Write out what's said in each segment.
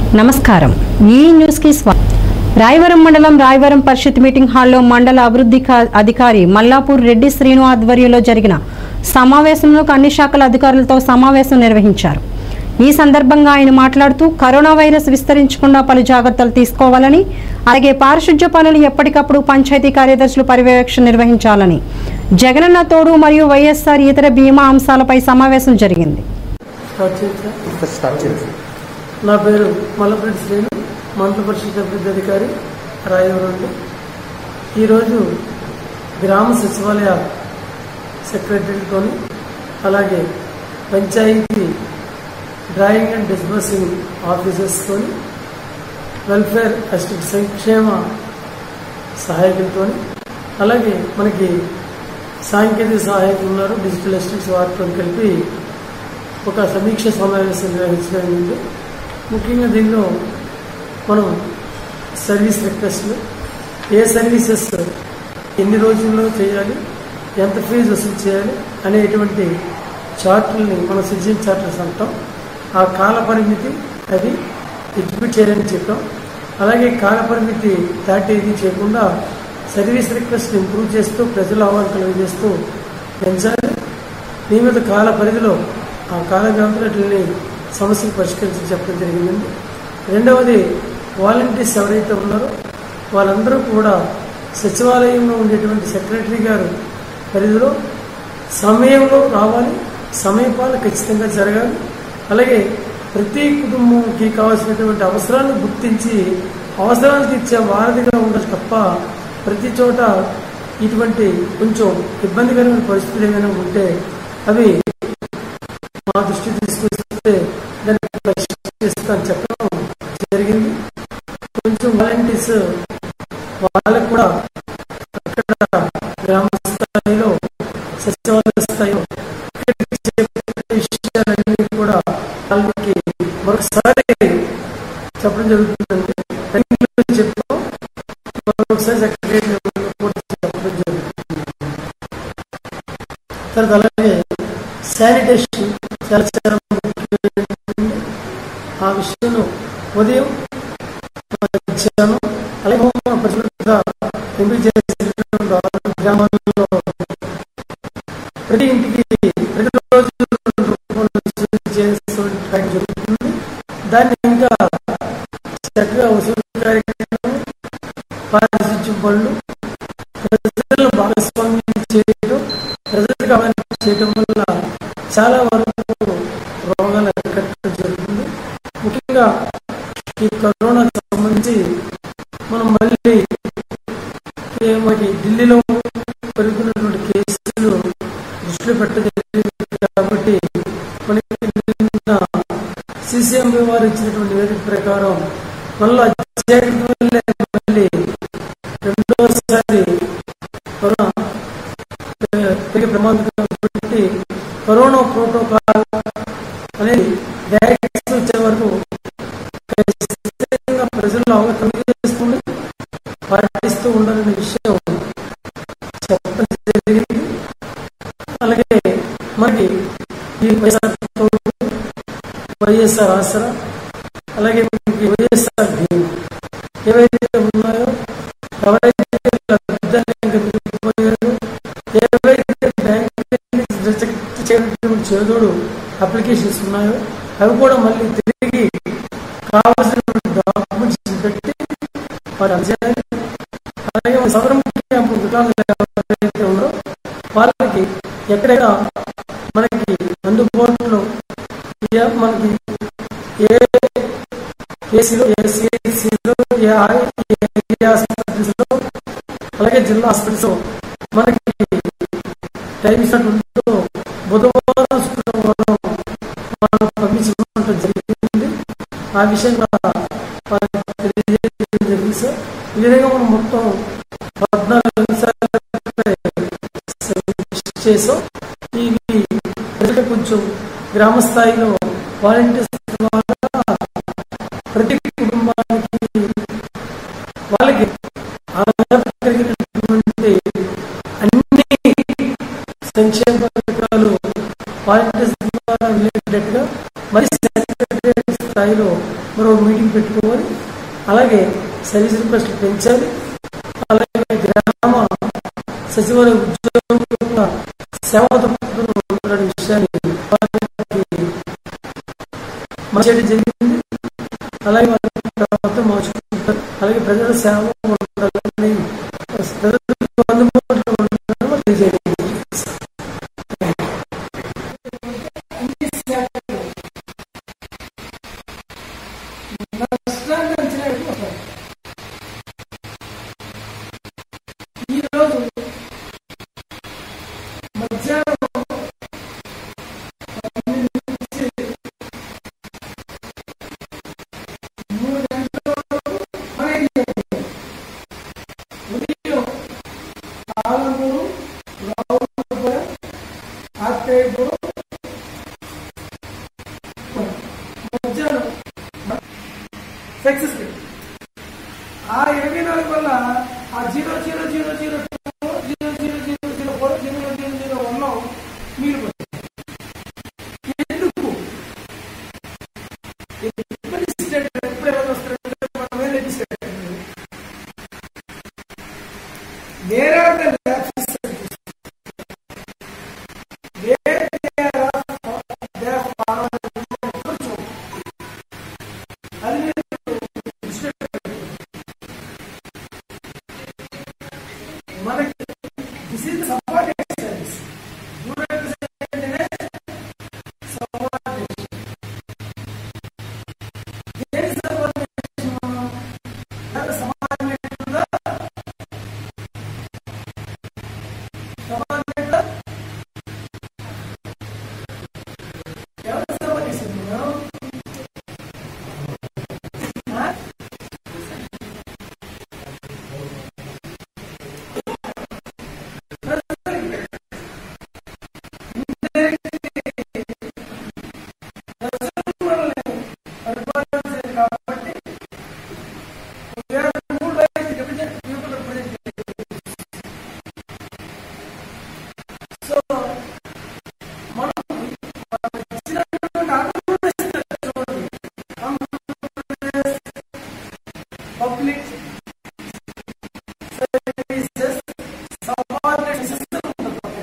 నమస్కారం ఈ న్యూస్ కి స్వా రాయవరం మండలం రాయవరం పరిషత్ మీటింగ్ హాల్లో మండల అభివృద్ధి కా- అధికారి మల్లాపూర్ రెడ్డి శ్రీను ఆధ్వర్యంలో జరిగిన సమావేశంలో అన్ని శాఖల అధికారులతో సమావేశం నిర్వహించారు ఈ సందర్భంగా ఆయన మాట్లాడుతూ కరోనా వైరస్ విస్తరించకుండా పలు జాగ్రత్తలు తీసుకోవాలని అలాగే పారిశుధ్య పనులు ఎప్పటికప్పుడు పంచాయతీ కార్యదర్శులు పర్యవేక్షణ నిర్వహించాలని జగనన్న తోడు మరియు వైఎస్ఆర్ ఇతర బీమా అంశాలపై సమావేశం జరిగింది స్టార్ట్ చేయించా స్టార్ట్ చేసి నా పేరు మల్లపరెడ్డి శ్రీను మండల పరిషత్ అభివృద్ధి అధికారి రాయవరం అండి ఈరోజు గ్రామ సచివాలయ సెక్రటరీలతో అలాగే పంచాయతీ డ్రాయింగ్ అండ్ డిస్బర్సింగ్ ఆఫీసర్స్తో వెల్ఫేర్ అసిస్టెంట్ సంక్షేమ సహాయకులతో అలాగే మనకి సాంకేతిక సహాయకులు ఉన్నారు డిజిటల్ అసిస్టెంట్స్ వారితో కలిపి ఒక సమీక్ష సమావేశం నిర్వహించడం జరిగింది ముఖ్యంగా దీనిలో మనం సర్వీస్ రిక్వెస్ట్లు ఏ సర్వీసెస్ ఎన్ని రోజుల్లో చేయాలి ఎంత ఫీజు వసూలు చేయాలి అనేటువంటి చార్టుల్ని మనం సిజిల్ చార్టర్స్ అంటాం ఆ కాల పరిమితి అది ఎగ్జిబిట్ చేయాలని చెప్పాం అలాగే కాల పరిమితి దాటి ఇది చేయకుండా సర్వీస్ రిక్వెస్ట్ ఇంప్రూవ్ చేస్తూ ప్రజల ఆహ్వానం కలిగజేస్తూ పెంచాలి నియమిత కాల పరిధిలో ఆ కాల వ్యవధిని సమస్యలు పరిష్కరించి చెప్పడం జరిగిందండి రెండవది వాలంటీర్స్ ఎవరైతే ఉన్నారో వాళ్ళందరూ కూడా సచివాలయంలో ఉండేటువంటి సెక్రటరీ గారు పరిధిలో సమయంలో రావాలి సమయపాలు ఖచ్చితంగా జరగాలి అలాగే ప్రతి కుటుంబంకి కావాల్సినటువంటి అవసరాలను గుర్తించి అవసరాలు తీర్చే వారధిగా ఉండాలి తప్ప ప్రతి చోట ఇటువంటి కొంచెం ఇబ్బందికరమైన పరిస్థితులు ఏమైనా ఉంటే అవి మా దృష్టి తీసుకొస్తే దాన్ని పరిష్కరిస్తాను చెప్పడం జరిగింది కొంచెం వాలంటీర్స్ వాళ్ళకు కూడా అక్కడ గ్రామ స్థాయిలో సచివాలయ స్థాయిలో ఇక్కడికి చెప్పే విషయాలన్నీ కూడా వాళ్ళకి మరొకసారి చెప్పడం జరుగుతుందండి రైతులు చెప్తాం మరొకసారి సెక్రటరీ కూడా చెప్పడం జరుగుతుంది తర్వాత అలాగే శానిటేషన్ చాలా చాలా ముఖ్యమైనటువంటి ఆ విషయంలో ఉదయం మధ్యాహ్నం అలాగే మన పరిశుభ్రత ఎంపిక చేసినటువంటి ఆరు గ్రామాల్లో ప్రతి ఇంటికి ప్రతి రోజు రెండు రూపాయలు వసూలు చేసేటువంటి కార్యక్రమం జరుగుతుంది దాన్ని ఇంకా చక్కగా వసూలు కార్యక్రమం పారిశుద్ధ్యం పనులు ప్రజలను భాగస్వామ్యం చేయడం ప్రజలకు అవన్నీ చేయడం వల్ల చాలా వరకు రోగాలు అరికట్టడం జరుగుతుంది ముఖ్యంగా ఈ కరోనాకు సంబంధించి మనం మళ్ళీ ఏ మనకి ఢిల్లీలో పెరుగుతున్నటువంటి కేసులు దృష్టిలో పెట్టజరిగింది కాబట్టి మనకి నిన్న సిసిఎంబి వారు ఇచ్చినటువంటి నివేదిక ప్రకారం మళ్ళీ అత్యధిక వల్లే మళ్ళీ రెండోసారి కరోనా పె- పెరిగే ప్రమాదం కాబట్టి కరోనా ప్రోటోకాల్ అనేది వ్యాక్సిన్ వచ్చే వరకు ఖచ్చితంగా ప్రజల్లో అవగాహన చేస్తుంది పాటిస్తూ ఉండాలనే విషయం చెప్పడం జరిగింది అలాగే మనకి ఈ వైఎస్ఆర్ తోడు, వైఎస్ఆర్ ఆసరా అలాగే మనకి వైఎస్ఆర్ భీమా ఏవైతే ఉన్నాయో ఎవరైతే లబ్ధిదారులుగా మిగిలిపోయారో ఏవైతే బ్యాంక్ రిజెక్ట్ చేయడం చేదోడు అప్లికేషన్స్ ఉన్నాయో అవి కూడా మళ్ళీ తిరిగి కావాల్సిన డాక్యుమెంట్స్ పెట్టి వారు అందజేయాలి అలాగే మన సదరం క్యాంపు వికలాంగులు ఎవరైతే ఉన్నారో వాళ్ళకి ఎక్కడైనా మనకి అందుబాటులో ఏ మనకి ఏ ఏసీలో ఏసీలో ఏ హాస్పిటల్స్లో అలాగే జిల్లా హాస్పిటల్స్లో మనకి టైం ఇచ్చినట్టు బుధవారం శుక్రవారం మనం పంపించడం జరిగింది ఆ విషయం కూడా వాళ్ళకి తెలియజేయడం జరిగింది సార్ ఈ విధంగా మనం మొత్తం పద్నాలుగు అంశాలపై సమీక్ష చేసాం ఇవి ప్రజలకు కొంచెం గ్రామ స్థాయిలో వాలంటీర్స్ ద్వారా ప్రతి కుటుంబానికి వాళ్ళకి అవగాహన కలిగినటువంటి అన్ని సంక్షేమ పథకాలు వాలంటీర్స్ ద్వారా రిలేటెడ్ గా మరి సెక్రటరీ స్థాయిలో మరో మీటింగ్ పెట్టుకోవాలి అలాగే సర్వీస్ రిక్వెస్ట్ పెంచాలి అలాగే గ్రామ సచివాలయ ఉద్యోగం యొక్క సేవా దృక్పథంలో ఉంటున్న విషయాన్ని వారికి మార్చడం జరిగింది అలాగే వారి ప్రభుత్వం మార్చుకుంటారు అలాగే ప్రజల సేవ ఉండాలని ప్రజలకు అందుబాటులో ఉండాలని వాళ్ళు తెలియజేయడం నష్టాన్ని అంచనా వేసి వస్తారు. ఈరోజు మధ్యాహ్నం పన్నెండు నుంచి మూడు గంటల వరకు మన ఏరియా ఉంది. ఉదయం ఆలమూరు రావులపురం, ఆత్రేయపురం మధ్యాహ్నం సక్సెస్ రేట్ ఆ ఇరవై నాలుగు వల్ల ఆ zero zero zero zero two zero zero zero zero four zero zero zero one మీరు ఎందుకు అడ్మినిస్ట్రేటర్ ఎప్పుడు ఎవరు వస్తారంటే మనమే లెజిస్లేటర్ వేరే అది మీరు దృష్టిలో పెట్టుకోండి. మనకి దిస్ ఇస్ సబార్డినేట్ సర్వీస్ అంటేనే సబార్డినేషన్ దేని సబార్డినేషన్ ఎవరు సబార్డినేట్ ఉందా సబార్డినేట్ ఎవరు సబార్డినేషన్ ఉందా? ఆ? కాబట్టి మూడు వైపు డివిజన్ పీపుల్ రిప్రజెంట్ సో మనం ఇచ్చినటువంటి పబ్లిక్ సర్వీసెస్ సబార్డినేట్ సిస్టమ్ ఉంటుంది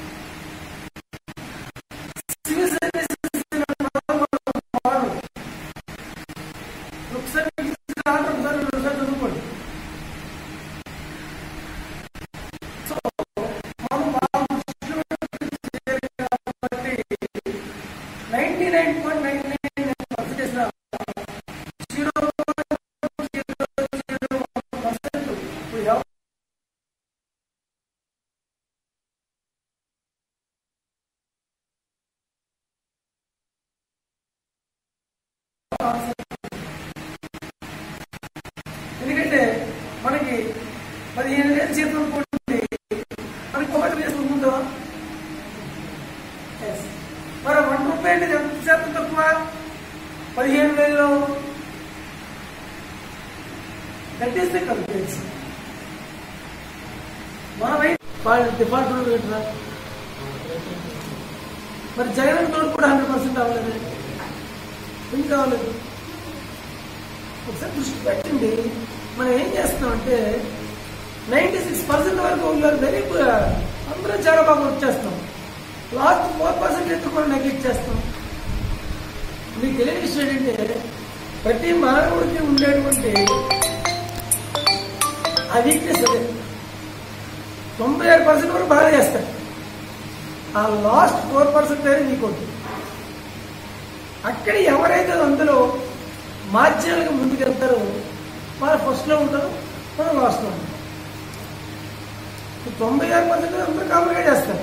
సివిల్ సర్వీసెస్ మారు ఒకసారి మీకు ఇచ్చిన ఆర్డర్ ఒకసారి రెండుసార్లు చదువుకోండి సో మనం వాళ్ళ దృష్టిలో చేయాలి కాబట్టి ninety nine point nine nine percentage zero zero zero percent we have ఎందుకంటే మనకి పదిహేను వేలు జీతం అనుకోండి మనకి ఒకటి వేసుకుంటుందా Yes. మరి వన్ రూపాయి అంటే ఎంత శాతం తక్కువ పదిహేను వేలు దట్ ఈస్ ద కంప్లైంట్స్ మన వాళ్ళ డిపార్ట్మెంట్ పెట్టరా మరి జగన్ తోడు కూడా హండ్రెడ్ పర్సెంట్ అవ్వలేదు ఎందుకు అవ్వలేదు ఒకసారి దృష్టి పెట్టండి మనం ఏం చేస్తున్నామంటే నైంటీ సిక్స్ పర్సెంట్ వరకు వీఆర్ వెరీ అందరూ చాలా బాగా వచ్చేస్తాం లాస్ట్ ఫోర్ పర్సెంట్ ఎందుకు కూడా నెగ్లెక్ట్ చేస్తాం మీకు తెలియని విషయం ఏంటంటే ప్రతి మానవుడికి ఉండేటువంటి ఆ వీక్నెస్ అదే తొంభై ఆరు పర్సెంట్ వరకు బాగా చేస్తాడు ఆ లాస్ట్ ఫోర్ పర్సెంట్ అనేది మీకు ఉంటుంది అక్కడ ఎవరైతే అందులో మాధ్యమాలుగా ముందుకెళ్తారో వాళ్ళు ఫస్ట్లో ఉంటారు మనం లాస్ట్లో ఉంటాం ఈ తొంభై ఆరు పర్సెంట్ అందరూ కామన్గా చేస్తారు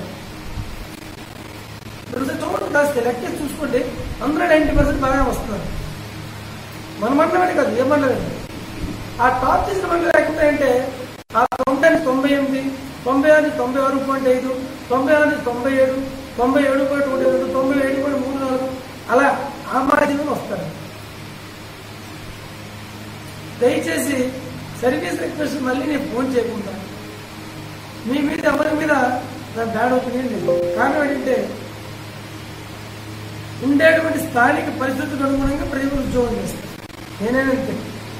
మీరు ఒకసారి చూడండి కాస్త లెక్క చూసుకోండి అందరూ నైంటీ పర్సెంట్ బాగా వస్తున్నారు మన మండలమే కాదు ఏ మండలం ఆ టాప్ చేసిన మండలం లేకుండా అంటే ఆ తొంభై తొంభై ఎనిమిది తొంభై ఆరు తొంభై ఆరు పాయింట్ ఐదు తొంభై ఆరు తొంభై ఏడు తొంభై ఏడు పాయింట్ ఒకటి రెండు తొంభై ఏడు పాయింట్ మూడు నాలుగు అలా ఆ మార్జిన్ వస్తారు దయచేసి సర్వీస్ రిక్వెస్ట్ మళ్ళీ నేను ఫోన్ చేయకుండా మీ మీద ఎవరి మీద నా బ్యాడ్ ఒపీనియన్ లేదు కారణం ఏంటంటే ఉండేటువంటి స్థానిక పరిస్థితులకు అనుగుణంగా ప్రజలు ఉద్యోగం చేస్తారు నేనేనంతే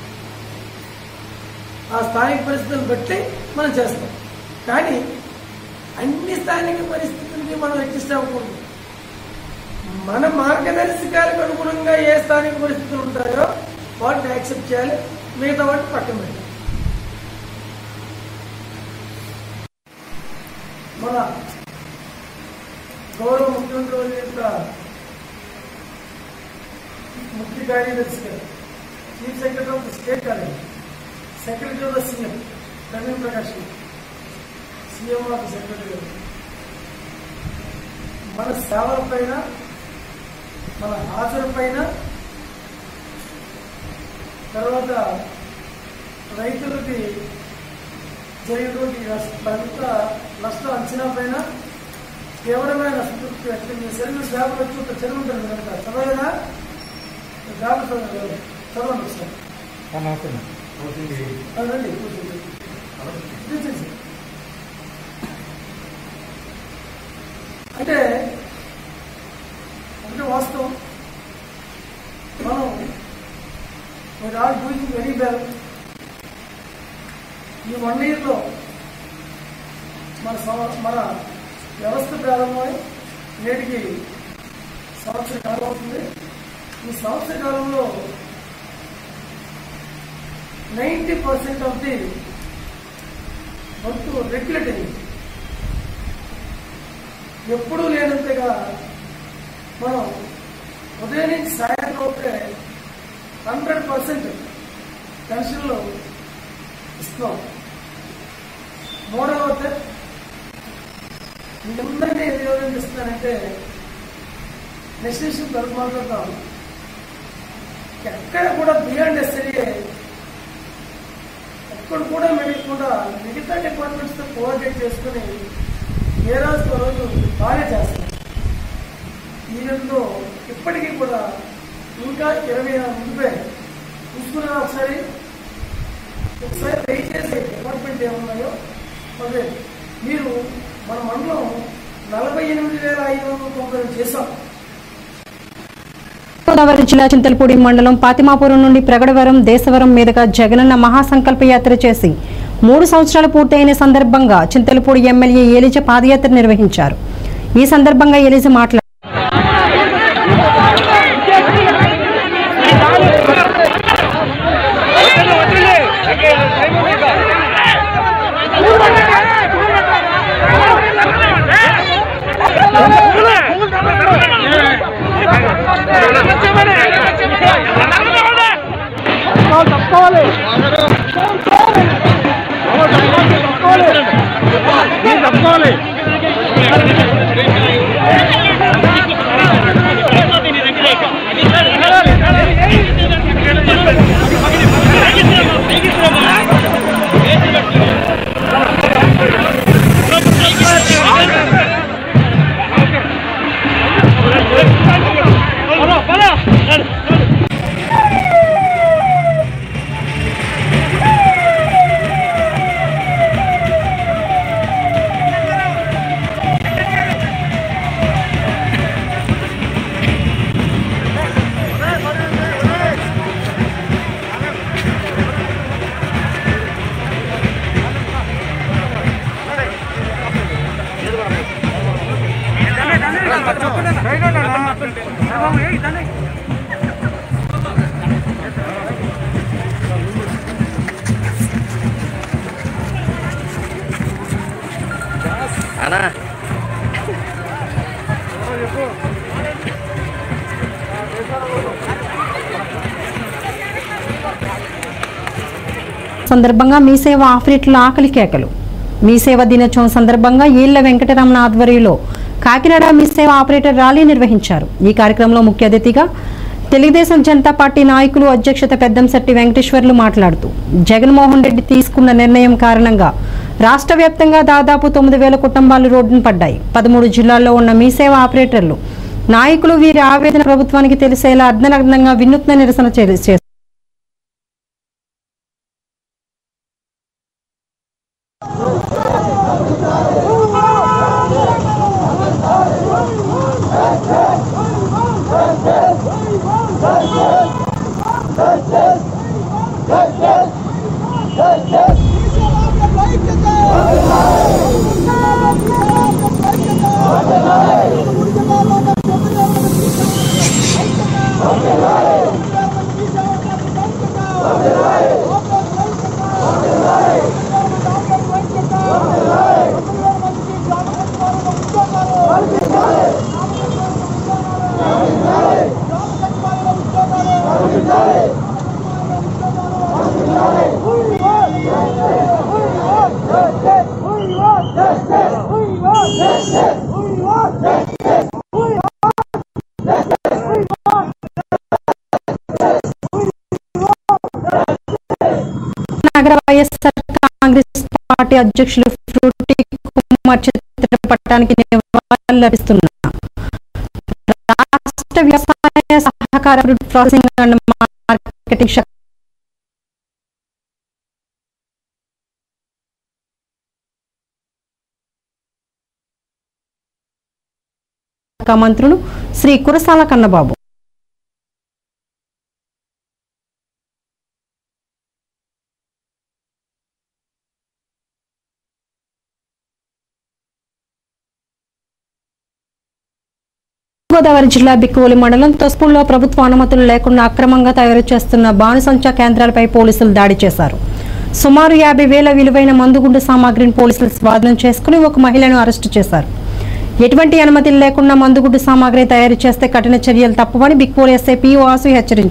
ఆ స్థానిక పరిస్థితులను బట్టి మనం చేస్తాం కానీ అన్ని స్థానిక పరిస్థితులకి మనం అడ్జస్ట్ అవ్వకూడదు మన మార్గదర్శకాలకు అనుగుణంగా ఏ స్థానిక పరిస్థితులు ఉంటాయో వాటిని యాక్సెప్ట్ చేయాలి మిగతా వాటిని పక్కన పెట్టాలి మన గౌరవ ముఖ్యమంత్రి వారి యొక్క ముఖ్య కార్యదర్శి గారు chief secretary of the state college secretary of the CM Praveen Prakash garu CM of the secretary గారు మన సేవల పైన మన హాజరు పైన తర్వాత రైతులకి జరిగినటువంటి నష్ట పంట నష్ట అంచనా పైన తీవ్రమైన నష్టతృప్తి వ్యక్తం చేశారు మీరు పేపర్ వచ్చి ఒక చదివి ఉంటుంది కనుక చదవలేదా పేపర్ చదవలేదు చదవండి ఒకసారి అది రండి కూర్చోండి. కూర్చోండి. అంటే అంటే వాస్తవం మనం మీరు ఆల్ డూయింగ్ వెరీ వెల్ ఈ వన్ ఇయర్లో మన సం- మన వ్యవస్థ ప్రారంభమై నేటికి సంవత్సర కాలం అవుతుంది ఈ సంవత్సర కాలంలో ninety percent of the work regulate అయింది ఎప్పుడూ లేనంతగా మనం ఉదయం నుంచి సాయంత్రం అయితే హండ్రెడ్ పర్సెంట్ పెన్షన్లు ఇస్తున్నాం మూడవది మీ అందరినీ ఏం ఇస్తున్నానంటే నెక్స్ట్ విషయం తరపు మాట్లాడతాం ఎక్కడ కూడా బియాండ్ ఎస్ఎల్ఏ ఎక్కడ కూడా మెడకుండా మిగతా డిపార్ట్మెంట్స్తో కోఆర్డినేట్ చేసుకుని ఏ రోజు రోజు బాగా చేస్తాం ఈ నెలలో ఇప్పటికీ కూడా ఇంకా ఇరవై ముందుపై చూసుకున్నా ఒకసారి ఒకసారి దయచేసి డిపార్ట్మెంట్ ఏమున్నాయో అదే మీరు మన మండలం నలభై ఎనిమిది వేల ఐదు వందల తొంభై రెండు చేశాం గోదావరి జిల్లా చింతలపూడి మండలం పాతిమాపురం నుండి ప్రగడవరం దేశవరం మీదుగా జగనన్న మహాసంకల్ప యాత్ర చేసి మూడు సంవత్సరాలు పూర్తయిన సందర్భంగా చింతలపూడి ఎమ్మెల్యే ఏలిజ పాదయాత్ర నిర్వహించారు ఈ సందర్భంగా ఏలిజ మాట్లాడారు అనా సందర్భంగా మీ సేవ ఆఫ్రిట్ల ఆకలి కేకలు మీ సేవ దినోత్సవం సందర్భంగా ఈళ్ల వెంకటరమణ ఆధ్వర్యంలో కాకినాడ మీ సేవ ఆపరేటర్ ర్యాలీ నిర్వహించారు ఈ కార్యక్రమంలో ముఖ్య అతిథిగా తెలుగుదేశం జనతా పార్టీ నాయకులు అధ్యక్షత పెద్దంశెట్టి వెంకటేశ్వర్లు మాట్లాడుతూ జగన్మోహన్ రెడ్డి తీసుకున్న నిర్ణయం కారణంగా రాష్ట్ర వ్యాప్తంగా దాదాపు తొమ్మిది వేల కుటుంబాలు రోడ్డున పడ్డాయి పదమూడు జిల్లాల్లో ఉన్న మీ సేవ ఆపరేటర్లు నాయకులు వీరి ఆవేదన ప్రభుత్వానికి తెలిసేలా అర్ధనగ్నంగా వినూత్న నిరసన చేశారు నగర వైఎస్ఆర్ కాంగ్రెస్ పార్టీ అధ్యక్షులు ఫ్రూటి కుమార్ చిత్రపటానికి నివాళులర్పిస్తున్నారు రాష్ట్ర వ్యవసాయ సహకార ఫ్రూట్ ప్రాసెసింగ్ అండ్ మార్కెటింగ్ శాఖ మంత్రులు శ్రీ కురసాల కన్నబాబు గోదావరి జిల్లా బిక్కువలి మండలం తొస్పూల్లో ప్రభుత్వ అనుమతులు లేకుండా అక్రమంగా తయారు చేస్తున్న బాణసంచా కేంద్రాలపై పోలీసులు దాడి చేశారు సుమారు యాభై వేల విలువైన మందుగుండు సామాగ్రిని పోలీసులు స్వాధీనం చేసుకుని ఒక మహిళను అరెస్టు చేశారు ఎటువంటి అనుమతులు లేకుండా మందుగుడ్డు సామాగ్రి తయారు చేస్తే కఠిన చర్యలు తప్పవని బిక్కోలి ఎస్ఐ పి వాసు హెచ్చరించారు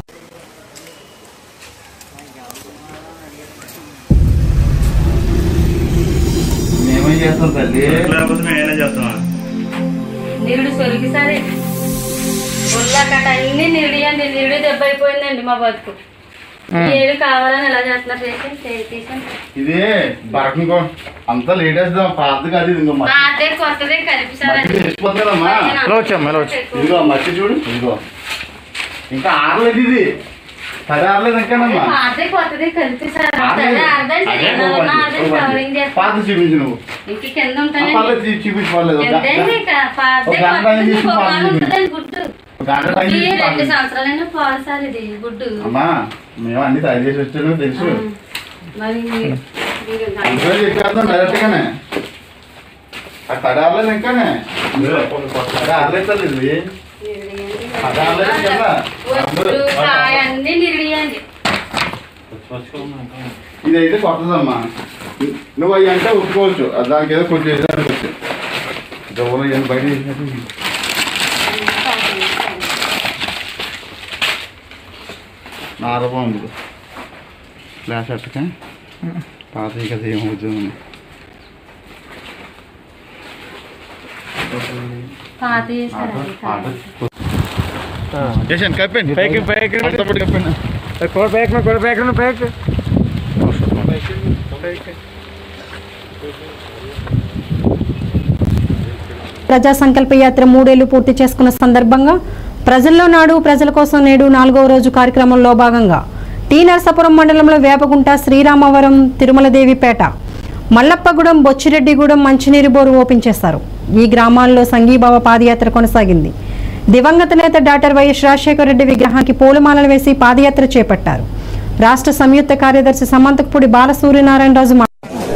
మేమేం చేస్తాం తల్లి లేకపోతే మేము ఏమైనా చేస్తామా నిరుడు సొరికి సరే గుళ్ళ కట్ట అన్ని నిరుడియండి నిరుడు దెబ్బ అయిపోయిందండి మా బతుకు ఏడు కావాలని ఎలా చేస్తున్నారు చేసి తీసాను ఇది బరకం అంతా లేటెస్ట్ పాత కాదు ఇది ఇంకో మా మట్టి అదే కొత్తదే మట్టి కలిపిసారండి తెలిసిపోతుంది కదమ్మా ఇదిగో మట్టి చూడు ఇదిగో ఇంకా ఆరలేదు ఇది పది ఆరలేదు ఇంకానమ్మా మా అదే కొత్తదే కలిపిసారు ఆరలేదు. అదే అదే అర్థం ఓ పని, అదే ఓ పని. కవరింగ్ పాత చేస్తాను చూపించు నువ్వు ఇంక కింద ఆ ఉంటానండి పర్లేదు చూ- చూపించు పర్లేదు ఒక గంట- ఎంతండి ఇక పాదే ఒక గంట కొత్తది తీసుకుని ఇంకో పాలు వారం చూపించు. ఉంటుందండి గుడ్డు ఒక గంట టైం ఇది తీసుకుని రెండు పాలు సంవత్సరాలైనా పాలు సార్ ఇది గుడ్డు అమ్మా మేము అన్ని తయారు చేసి వచ్చాను తెలుసు మరి మీరు- మీరు అందులో చెప్పేద్దాం డైరెక్ట్ గానే అది తడి ఆరలేదు ఇంకానే తడి ఆరలేదు తల్లి ఇది అది ఆరలేదు కదా వడ్లు, కాయ అన్ని నిరిడియండి ఇదైతే కొత్తదమ్మా నువ్వు అవి అంటే ఒప్పుకోవచ్చు అది దానికి ఏదో కొంచెం వేసానుకోవచ్చు డబ్బులు ఇవన్నీ బయట చేసినట్టు నారబాంబులు ఫ్లాష్ అట్టక పాత కదా ఏమవుతుంది పాత చేశారండి కాయ. చేసాను కప్పండి పైకి పైకి అంతప్పుడు కప్పండి కోడి పైకి కోడి పైకి పైకి ప్రజా సంకల్ప యాత్ర మూడేళ్లు పూర్తి చేసుకున్న సందర్భంగా ప్రజల్లో నాడు ప్రజల కోసం నేడు నాలుగవ రోజు కార్యక్రమంలో భాగంగా టీ నరసాపురం మండలంలో వేపగుంట శ్రీరామవరం తిరుమలదేవిపేట మల్లప్పగూడెం బొచ్చిరెడ్డిగూడెం మంచినీరు బోరు ఓపెన్ చేశారు ఈ గ్రామాల్లో సంఘీభావ పాదయాత్ర కొనసాగింది దివంగత నేత డాక్టర్ వైఎస్ రాజశేఖర రెడ్డి విగ్రహానికి పూలమాలలు వేసి పాదయాత్ర చేపట్టారు రాష్ట్ర సంయుక్త కార్యదర్శి సమంతకపూడి బాలసూర్యనారాయణరాజు మా-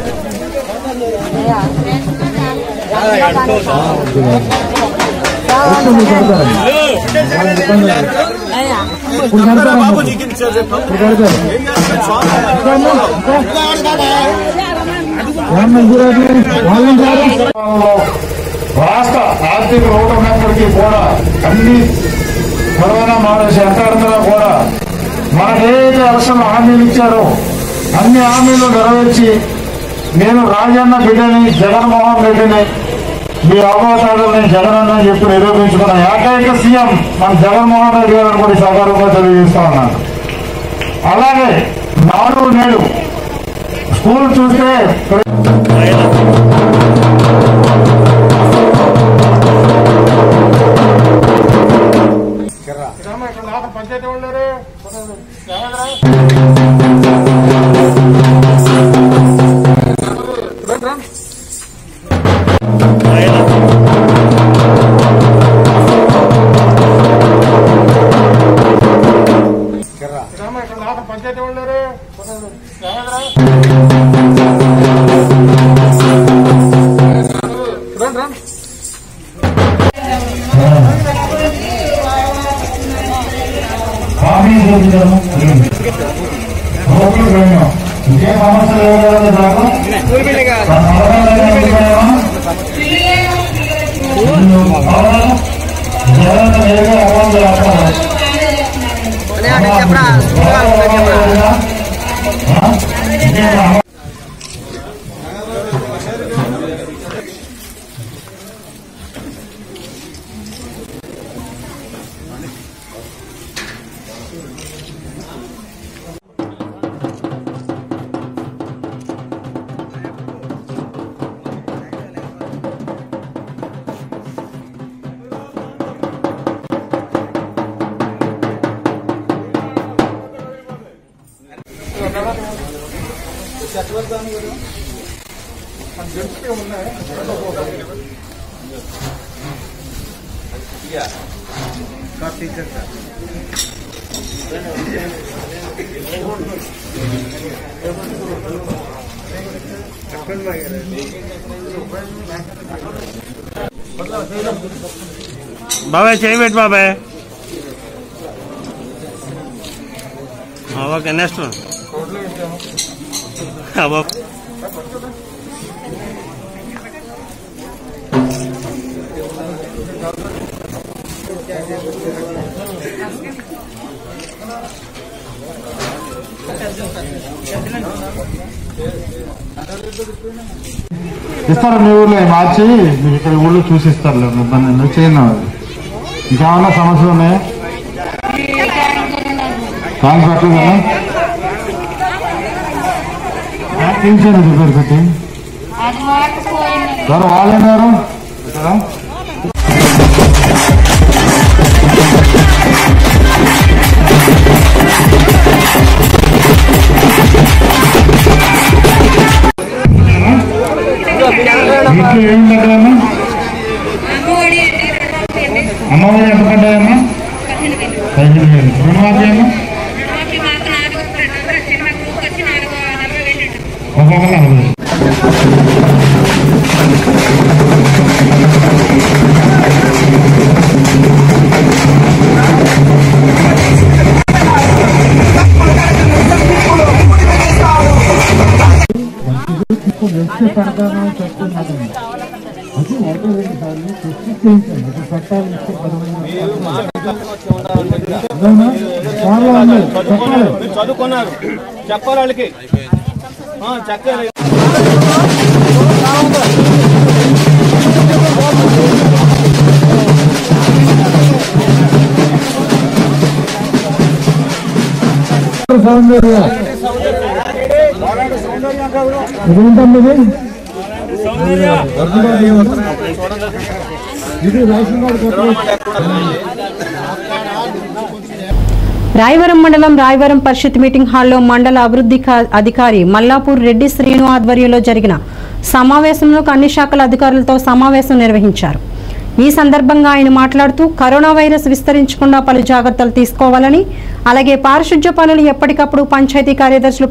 రాష్ట్ర ఆర్థిక లోటు ఉన్నప్పటికీ కూడా అన్ని కరోనా మానేసి ఎంతగా కూడా మనకేదైతే అవసరం హామీలు ఇచ్చారో అన్ని హామీలు నెరవేర్చి నేను రాజన్న బిడ్డని జగన్మోహన్ రెడ్డిని మీ అవతారాలని జగన్ అని చెప్పి నిరూపించుకున్న ఏకైక సీఎం మన జగన్మోహన్ రెడ్డి గారిని కూడా ఈ సహకారంగా తెలియజేస్తా ఉన్నాను అలాగే నాడు నేడు స్కూల్ చూస్తే పంచాయతీ వాళ్ళు హామీ చూపించడం రోడ్లు వేయడం ఇంకే సమస్యలు ఏమైనా నాకు జగన్ ఏదో అమలు చేస్తాను బాబాయ్ చేయి పెట్టు బాబాయ్ ఆ, ఓకే నెక్స్ట్ అబ్బా ఇస్తారు మీ ఊర్లో మార్చి మీకు ఇక్కడ ఊళ్ళో చూసి ఇస్తారు ఇబ్బంది లేదు. చేయండి అది ఇంకేమన్నా సమస్యలు ఉన్నాయా ట్యాంక్ పెట్టలేదా ట్యాంక్ తీసేయండి రిపేర్ పెట్టి అది మాకపోయింది ఎవరు వాళ్ళేం గారు ఇక్కడ ఇంట్లో ఏం పెట్టాలమ్మా అమ్మఒడి ఎంత పడ్డాయమ్మా పదిహేను వేలు రుణమాఫీ అమ్మా ఒక్కొక్కరు నలభై వేలు. మీరు చదువుకున్నారు చెప్పాలి వాళ్ళకి ఆ, చక్కగా రాయవరం మండలం రాయవరం పరిషత్ మీటింగ్ హాల్లో మండల అభివృద్ధి కా- అధికారి మల్లాపూర్ రెడ్డి శ్రీను ఆధ్వర్యంలో జరిగిన సమావేశంలో అన్ని శాఖల అధికారులతో సమావేశం నిర్వహించారు ఈ సందర్భంగా ఆయన మాట్లాడుతూ కరోనా వైరస్ విస్తరించకుండా పలు జాగ్రత్తలు తీసుకోవాలని అలాగే పారిశుధ్య పనులు ఎప్పటికప్పుడు పంచాయతీ కార్యదర్శులు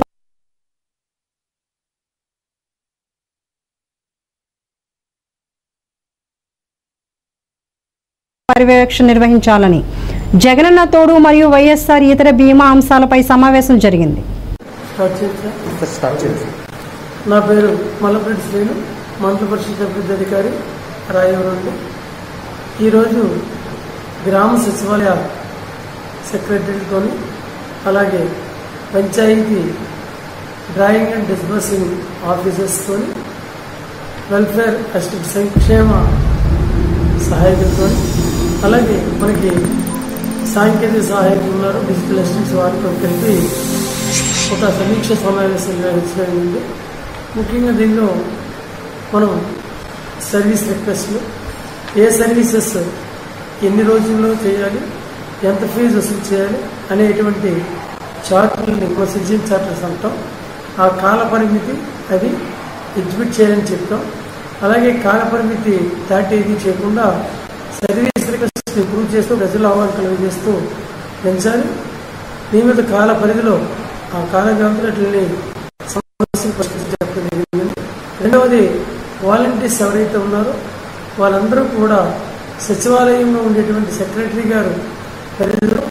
పర్యవేక్షణ నిర్వహించాలని జగనన్న తోడు మరియు వైఎస్ఆర్ ఇతర బీమా అంశాలపై సమావేశం జరిగింది స్టార్ట్ చేయండి నా పేరు మల్లపరెడ్డి శ్రీను మండల పరిషత్ అభివృద్ధి అధికారి రాయవరం అండి ఈరోజు గ్రామ సచివాలయ సెక్రటరీతో అలాగే పంచాయతీ డ్రాయింగ్ అండ్ డిస్బర్సింగ్ ఆఫీసర్స్తో వెల్ఫేర్ అసిస్టెంట్ సంక్షేమ సహాయకులతో అలాగే మనకి సాంకేతిక సహాయకులు ఉన్నారు డిజిటల్ అసిస్టెంట్స్ వారితో కలిపి ఒక సమీక్ష సమావేశం నిర్వహించడం ముఖ్యంగా దీనిలో మనం సర్వీస్ రిక్వెస్ట్లు ఏ సర్వీసెస్ ఎన్ని రోజుల్లో చేయాలి ఎంత ఫీజు వసూలు చేయాలి అనేటువంటి చార్టులని ప్రొసీజింగ్ చార్టర్స్ అంటాం ఆ కాల పరిమితి అది ఎగ్జిబిట్ చేయాలని చెప్తాం అలాగే కాల పరిమితి దాటేది చేయకుండా సర్వీస్ రిక్వెస్ట్ ఇంప్రూవ్ చేస్తూ ప్రజల అవగాహన కలుగజేస్తూ పెంచాలి నియమిత కాల పరిధిలో ఆ కాలేజీ అవుతున్నట్లని సమస్యలు పరిష్కరించడం జరిగింది రెండవది వాలంటీర్స్ ఎవరైతే ఉన్నారో వాళ్ళందరూ కూడా సచివాలయంలో ఉండేటువంటి సెక్రటరీ గారు పరిధిలో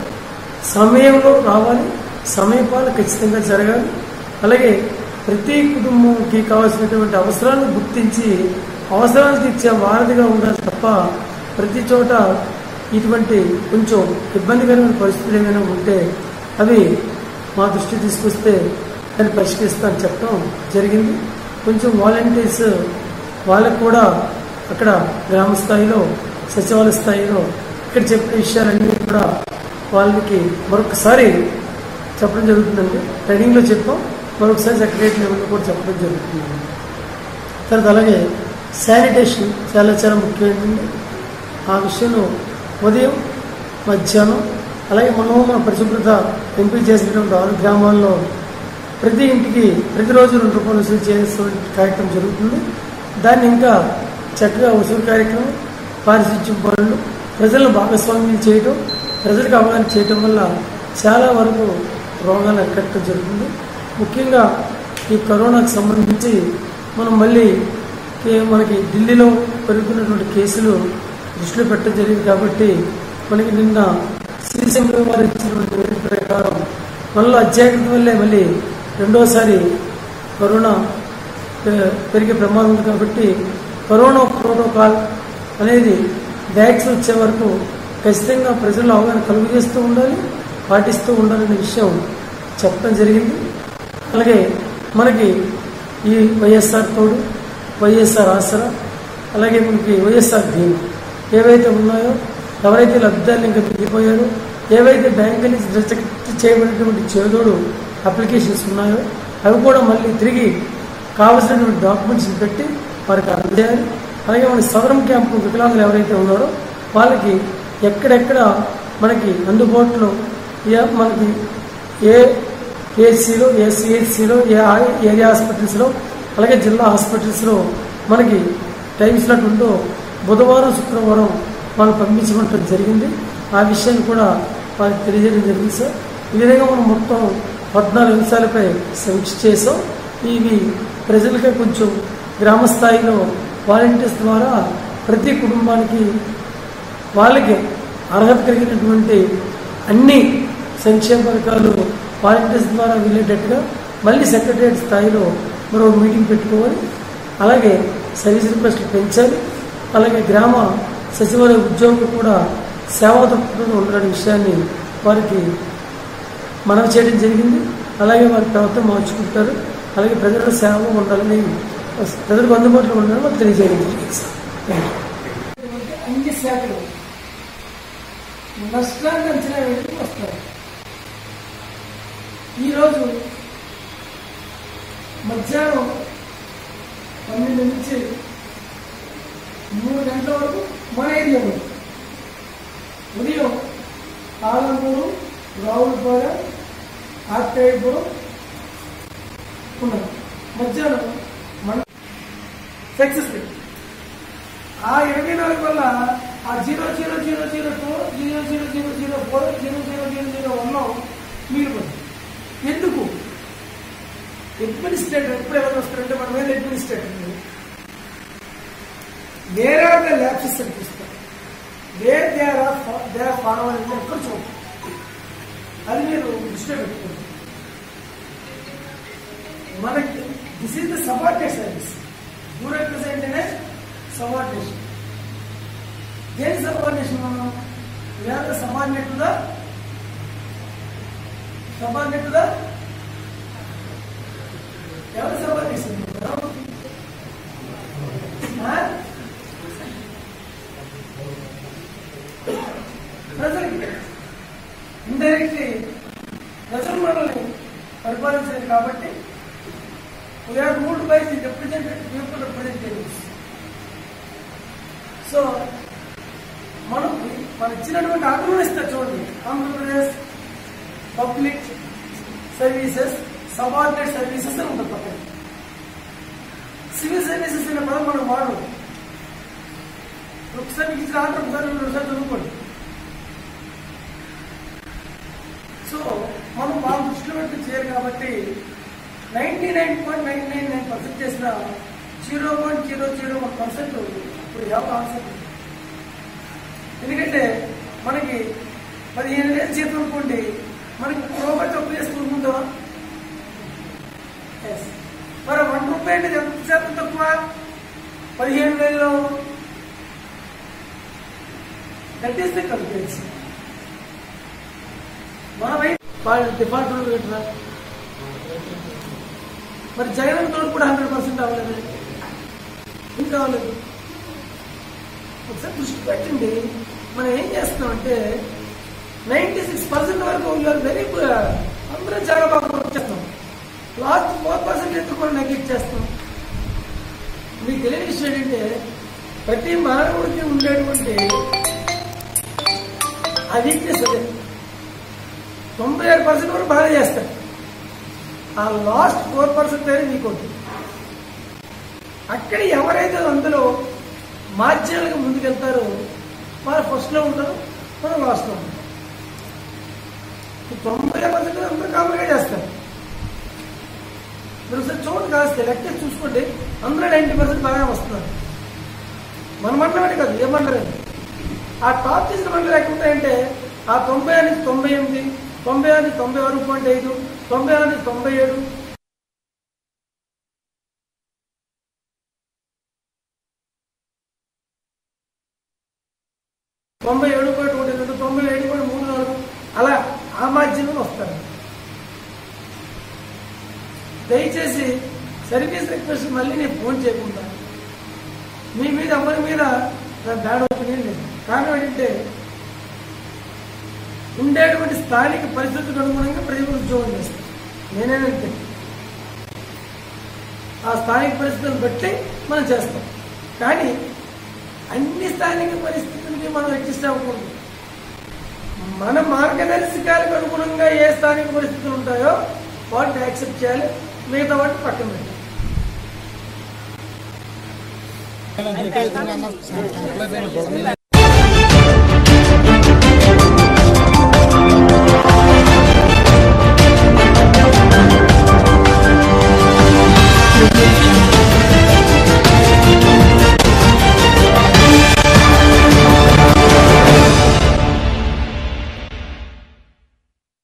సమయంలో రావాలి సమయపాలు ఖచ్చితంగా జరగాలి అలాగే ప్రతి కుటుంబంకి కావాల్సినటువంటి అవసరాలను గుర్తించి అవసరాలు తీర్చే వారధిగా ఉండాలి తప్ప ప్రతి చోట ఇటువంటి కొంచెం ఇబ్బందికరమైన పరిస్థితులు ఏమైనా ఉంటే అవి మా దృష్టి తీసుకొస్తే దాన్ని పరిష్కరిస్తామని చెప్పడం జరిగింది కొంచెం వాలంటీర్స్ వాళ్ళకు కూడా అక్కడ గ్రామ స్థాయిలో సచివాలయ స్థాయిలో ఇక్కడ చెప్పిన విషయాలన్నీ కూడా వాళ్ళకి మరొకసారి చెప్పడం జరుగుతుందండి ట్రైనింగ్లో చెప్పాం మరొకసారి సెక్రటరీ లెవెల్లో కూడా చెప్పడం జరుగుతుంది తర్వాత అలాగే శానిటేషన్ చాలా చాలా ముఖ్యమైనది ఆ విషయంలో ఉదయం మధ్యాహ్నం అలాగే మనము మన పరిశుభ్రత ఎంపిక చేసినటువంటి ఆరు గ్రామాల్లో ప్రతి ఇంటికి ప్రతిరోజు రెండు రూపాయలు వసూలు చేసే కార్యక్రమం జరుగుతుంది దాన్ని ఇంకా చక్కగా వసూలు కార్యక్రమం పారిశుద్ధ్యం పనులు ప్రజలను భాగస్వామ్యం చేయడం ప్రజలకు అవగాహన చేయడం వల్ల చాలా వరకు రోగాలు అరికట్టడం జరుగుతుంది ముఖ్యంగా ఈ కరోనాకు సంబంధించి మనం మళ్ళీ ఏ- మనకి ఢిల్లీలో పెరుగుతున్నటువంటి కేసులు దృష్టిలో పెట్టడం జరిగింది కాబట్టి మనకి నిన్న శ్రీశంకర్ వారు ఇచ్చినటువంటి నివేదిక ప్రకారం మనలో అత్యాగ్రత వల్లే మళ్ళీ రెండోసారి కరోనా పె- పెరిగే ప్రమాదం ఉంది కాబట్టి కరోనా ప్రోటోకాల్ అనేది వ్యాక్సిన్ వచ్చే వరకు ఖచ్చితంగా ప్రజల్లో అవగాహన కలుగు చేస్తూ ఉండాలి పాటిస్తూ ఉండాలనే విషయం చెప్పడం జరిగింది అలాగే మనకి ఈ వైఎస్ఆర్ తోడు వైఎస్ఆర్ ఆసరా అలాగే మనకి వైఎస్ఆర్ భీమా ఏవైతే ఉన్నాయో ఎవరైతే లబ్ధిదారులు ఇంకా మిగిలిపోయారో ఏవైతే బ్యాంకు నుంచి రిజెక్ట్ చేయబడినటువంటి చేదోడు అప్లికేషన్స్ ఉన్నాయో అవి కూడా మళ్ళీ తిరిగి కావలసినటువంటి డాక్యుమెంట్స్ని పెట్టి వారికి అందజేయాలి అలాగే మన సదరం క్యాంపు వికలాంగులు ఎవరైతే ఉన్నారో వాళ్ళకి ఎక్కడెక్కడ మనకి అందుబాటులో ఏ మనకి ఏ పిహెచ్సిలో ఏ సిహెచ్సిలో ఏ ఆ- ఏరియా హాస్పిటల్స్లో అలాగే జిల్లా హాస్పిటల్స్లో మనకి టైం స్లాట్ ఉందో బుధవారం శుక్రవారం వాళ్ళు పంపించమంటం జరిగింది ఆ విషయాన్ని కూడా వారికి తెలియజేయడం జరిగింది సార్ ఈ విధంగా మనం మొత్తం పద్నాలుగు అంశాలపై సమీక్ష చేసాం ఇవి ప్రజలకే కొంచెం గ్రామ స్థాయిలో వాలంటీర్స్ ద్వారా ప్రతి కుటుంబానికి వాళ్ళకి అర్హత కలిగినటువంటి అన్ని సంక్షేమ పథకాలు వాలంటీర్స్ ద్వారా వెళ్ళేటట్టుగా మళ్ళీ సెక్రటరియట్ స్థాయిలో మరో మీటింగ్ పెట్టుకోవాలి అలాగే సర్వీస్ రిక్వెస్ట్లు పెంచాలి అలాగే గ్రామ సచివాలయ ఉద్యోగులు కూడా సేవా దృక్పథంలో ఉండాలనే విషయాన్ని వారికి మనం చేయడం జరిగింది అలాగే వారి ప్రవర్తన మార్చుకుంటారు అలాగే ప్రజల సేవ ఉండాలని ప్రజలకు అందుబాటులో ఉండాలని వారు తెలియజేయడం జరిగింది సార్ థ్యాంక్ యూ అన్ని శాఖలు నష్టాన్ని అంచనా వేయడానికి వస్తారు ఈరోజు మధ్యాహ్నం పన్నెండు నుంచి మూడు గంటల వరకు మన ఏరియాలో ఉదయం ఆలంపూరు రావులపాడ ఆత్రేయపురం ఉన్నారు మధ్యాహ్నం మన సక్సెస్ రేట్ ఆ ఇరవై నాలుగు వల్ల ఆ zero zero zero zero two zero zero zero zero four zero zero zero zero one మిగిలిపోయింది ఎందుకు అడ్మినిస్ట్రేటర్ ఎప్పుడు ఎవరు వస్తారంటే మన మీద అడ్మినిస్ట్రేటర్ వేరే ల్యాబ్సెస్ అనిపిస్తారు where they are they are former అంటే ఎక్కడ చూడండి అది మీరు దృష్టిలో పెట్టుకోండి మనకి this is the subordinate service bureaucracy అంటేనే సబార్డినేషన్ దేని సబార్డినేషన్ మనం వేరే సబార్డినేట్దా సబార్డినేట్దా ఎవరు సబార్డినేషన్ ప్రజలకి ఇండైరెక్ట్లీ ప్రజలు మనల్ని పరిపాలించారు కాబట్టి వీఆర్ మూడు by the representative people representatives so మనం మన ఇచ్చినటువంటి ఆర్డర్ ఇస్తారు చూడండి Andhra Pradesh public services subordinate services అని ఉంటుంది పక్కన సివిల్ సర్వీసెస్ అనే పదం మనం వాడు ఒకసారి మీకు ఇచ్చిన ఆర్డర్ ఒకసారి రెండు సార్లు చదువుకోండి సో మనం వాళ్ళ దృష్టిలో పెట్టి చేయరు కాబట్టి ninety nine point nine nine nine percent చేసిన zero point zero zero one percent ఇప్పుడు హ్యావ్ ఆన్సర్ ఎందుకంటే మనకి పదిహేను వేలు జీతం అనుకోండి మనకి రూపాయి తప్పు చేసుకుంటుందో Yes. మరి వన్ రూపాయి అంటే ఎంత శాతం తక్కువ పదిహేను వేలలో దట్ ఈస్ ద కల్పిల్స్ మన వైపు వాళ్ళ డిపార్ట్మెంట్ పెట్టినా మరి జగన్ తోడు కూడా హండ్రెడ్ పర్సెంట్ అవ్వలేదు ఇంకా అవ్వలేదు ఒకసారి దృష్టి పెట్టండి మనం ఏం చేస్తున్నామంటే నైంటీ సిక్స్ పర్సెంట్ వరకు వీఆర్ వెరీ అందరం చాలా బాగా వర్క్ చేస్తాం లాస్ట్ ఫోర్ పర్సెంట్ ఎందుకు కూడా నెగ్లెక్ట్ చేస్తాం మీకు తెలియని విషయం ఏంటంటే ప్రతి మానవుడికి ఉండేటువంటి ఆ వీక్నెస్ అదే తొంభై ఏడు పర్సెంట్ వరకు బాగా చేస్తారు ఆ లాస్ట్ ఫోర్ పర్సెంట్ అనేది మీకు ఉంటుంది అక్కడ ఎవరైతే అందులో మాధ్యాలుగా ముందుకెళ్తారో వాళ్ళు ఫస్ట్లో ఉంటారు మనం లాస్ట్లో ఉంటాం ఈ తొంభై పర్సెంట్ అందరూ కామన్గా చేస్తారు మీరు ఒకసారి చూడండి కాస్తే లెక్క చూసుకోండి అందరూ నైంటీ పర్సెంట్ బాగా వస్తున్నారు మన మండలం కాదు ఏ మండలం ఆ టాప్ చేసిన మండలం ఎక్కడ ఉంటాయంటే ఆ తొంభై నుంచి తొంభై ఎనిమిది తొంభై నుంచి తొంభై ఆరు పాయింట్ ఐదు తొంభై నుంచి తొంభై ఏడు తొంభై ఏడు పాయింట్ ఒకటి రెండు తొంభై ఏడు పాయింట్ మూడు నాలుగు అలా ఆ మాధ్యమంలో వస్తారు దయచేసి సర్వీస్ రిక్వెస్ట్ మళ్ళీ నేను ఫోన్ చేయకుండా మీ మీద ఎవరి మీద నా బ్యాడ్ ఒపీనియన్ లేదు కారణం ఏంటంటే ఉండేటువంటి స్థానిక పరిస్థితులకు అనుగుణంగా ప్రజలు ఉద్యోగం చేస్తారు నేనేనంటే ఆ స్థానిక పరిస్థితులను బట్టి మనం చేస్తాం కానీ అన్ని స్థానిక పరిస్థితులకి మనం అడ్జస్ట్ అవ్వకూడదు మన మార్గదర్శకాలకు అనుగుణంగా ఏ స్థానిక పరిస్థితులు ఉంటాయో వాటిని యాక్సెప్ట్ చేయాలి మిగతా వాటిని పక్కన పెట్టాలి